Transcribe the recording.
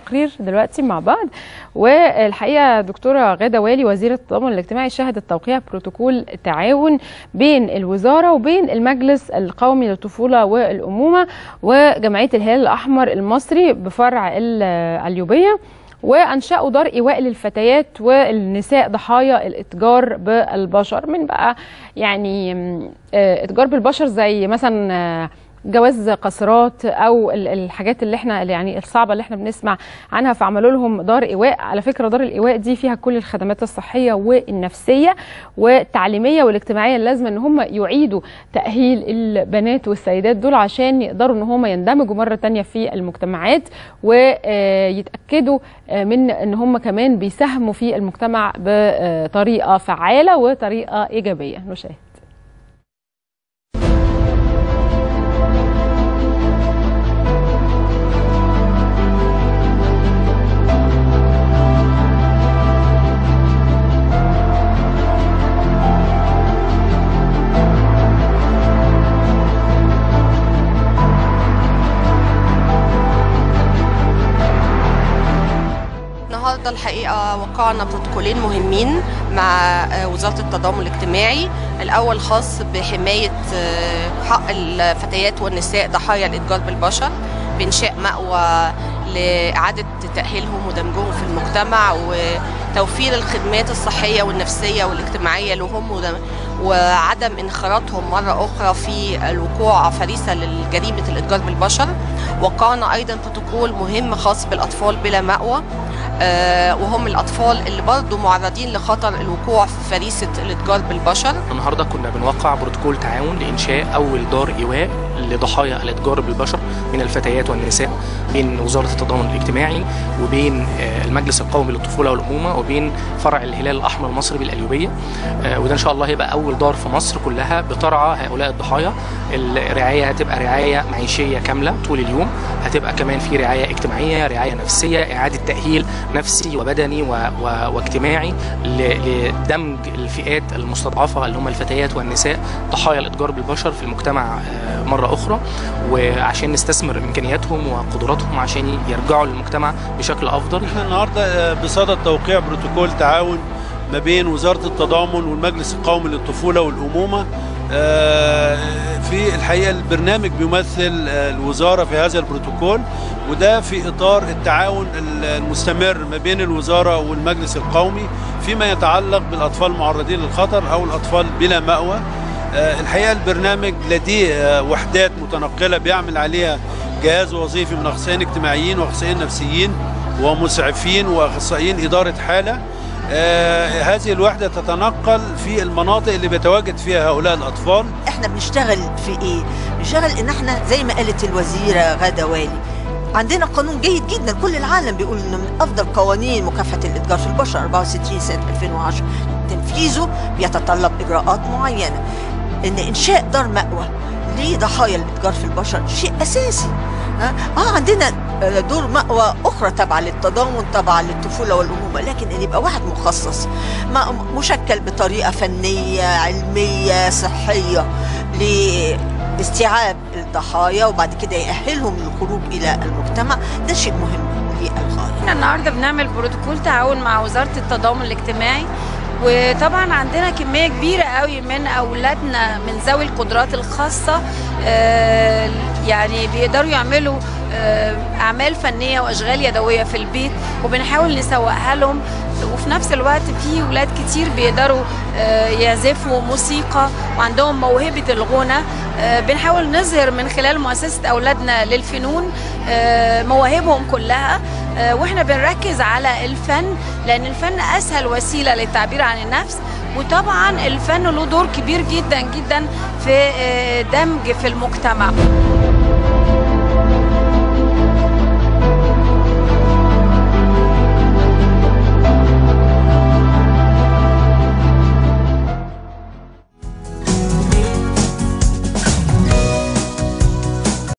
التقرير دلوقتي مع بعض والحقيقه دكتوره غاده والي وزيره التضامن الاجتماعي شهدت توقيع بروتوكول تعاون بين الوزاره وبين المجلس القومي للطفوله والامومه وجمعيه الهلال الاحمر المصري بفرع القليوبيه وانشأوا دار ايواء للفتيات والنساء ضحايا الاتجار بالبشر من بقى يعني اتجار بالبشر زي مثلا جواز قاصرات او الحاجات اللي احنا يعني الصعبه اللي احنا بنسمع عنها فعملوا لهم دار ايواء على فكره دار الايواء دي فيها كل الخدمات الصحيه والنفسيه والتعليميه والاجتماعيه اللازمه ان هم يعيدوا تاهيل البنات والسيدات دول عشان يقدروا ان هم يندمجوا مره تانية في المجتمعات ويتاكدوا من ان هم كمان بيساهموا في المجتمع بطريقه فعاله وطريقه ايجابيه نشاهد النهارده الحقيقه وقعنا بروتوكولين مهمين مع وزاره التضامن الاجتماعي الاول خاص بحمايه حق الفتيات والنساء ضحايا الاتجار بالبشر بانشاء مأوى لاعاده تاهيلهم ودمجهم في المجتمع وتوفير الخدمات الصحيه والنفسيه والاجتماعيه لهم وعدم انخراطهم مرة أخرى في الوقوع فريسة لجريمة الإتجار بالبشر وقعنا أيضا بروتوكول مهم خاص بالأطفال بلا مأوى آه وهم الأطفال اللي برضو معرضين لخطر الوقوع في فريسة الإتجار بالبشر النهاردة كنا بنوقع بروتوكول تعاون لإنشاء أول دار إيواء لضحايا الإتجار بالبشر من الفتيات والنساء بين وزارة التضامن الاجتماعي وبين آه المجلس القومي للطفولة والأمومة وبين فرع الهلال الأحمر المصري بالقليوبية آه وده إن شاء الله هيبقى أول دار في مصر كلها بترعى هؤلاء الضحايا الرعاية هتبقى رعاية معيشية كاملة طول اليوم هتبقى كمان في رعاية اجتماعية رعاية نفسية إعادة تأهيل نفسي وبدني و... و... واجتماعي ل... لدمج الفئات المستضعفة اللي هم الفتيات والنساء ضحايا الإتجار بالبشر في المجتمع مرة أخرى وعشان نستثمر إمكانياتهم وقدراتهم عشان يرجعوا للمجتمع بشكل أفضل احنا النهاردة بصدد توقيع بروتوكول تعاون ما بين وزارة التضامن والمجلس القومي للطفولة والأمومة في الحقيقة البرنامج بيمثل الوزارة في هذا البروتوكول وده في إطار التعاون المستمر ما بين الوزارة والمجلس القومي فيما يتعلق بالأطفال المعرضين للخطر أو الأطفال بلا مأوى الحقيقة البرنامج لديه وحدات متنقلة بيعمل عليها جهاز وظيفي من أخصائيين اجتماعيين وأخصائيين نفسيين ومسعفين وأخصائيين إدارة حالة آه هذه الوحدة تتنقل في المناطق اللي بيتواجد فيها هؤلاء الأطفال احنا بنشتغل في ايه؟ بنشتغل ان احنا زي ما قالت الوزيرة غادة والي عندنا قانون جيد جدا كل العالم بيقول انه من افضل قوانين مكافحه الاتجار في البشر 64 سنه 2010 تنفيذه بيتطلب اجراءات معينه ان انشاء دار مأوى لضحايا الاتجار في البشر شيء اساسي اه عندنا دور مأوى أخرى تابعة للتضامن تابعة للطفولة والأمومة لكن أن يبقى واحد مخصص مشكل بطريقة فنية علمية صحية لاستيعاب الضحايا وبعد كده يأهلهم للخروج إلى المجتمع ده شيء مهم للغاية احنا النهاردة بنعمل بروتوكول تعاون مع وزارة التضامن الاجتماعي وطبعا عندنا كميه كبيره قوي من اولادنا من ذوي القدرات الخاصه يعني بيقدروا يعملوا اعمال فنيه واشغال يدويه في البيت وبنحاول نسوقها لهم وفي نفس الوقت في ولاد كتير بيقدروا يعزفوا موسيقى وعندهم موهبه الغنى بنحاول نظهر من خلال مؤسسه اولادنا للفنون مواهبهم كلها واحنا بنركز على الفن لان الفن اسهل وسيله للتعبير عن النفس وطبعا الفن له دور كبير جدا جدا في دمج في المجتمع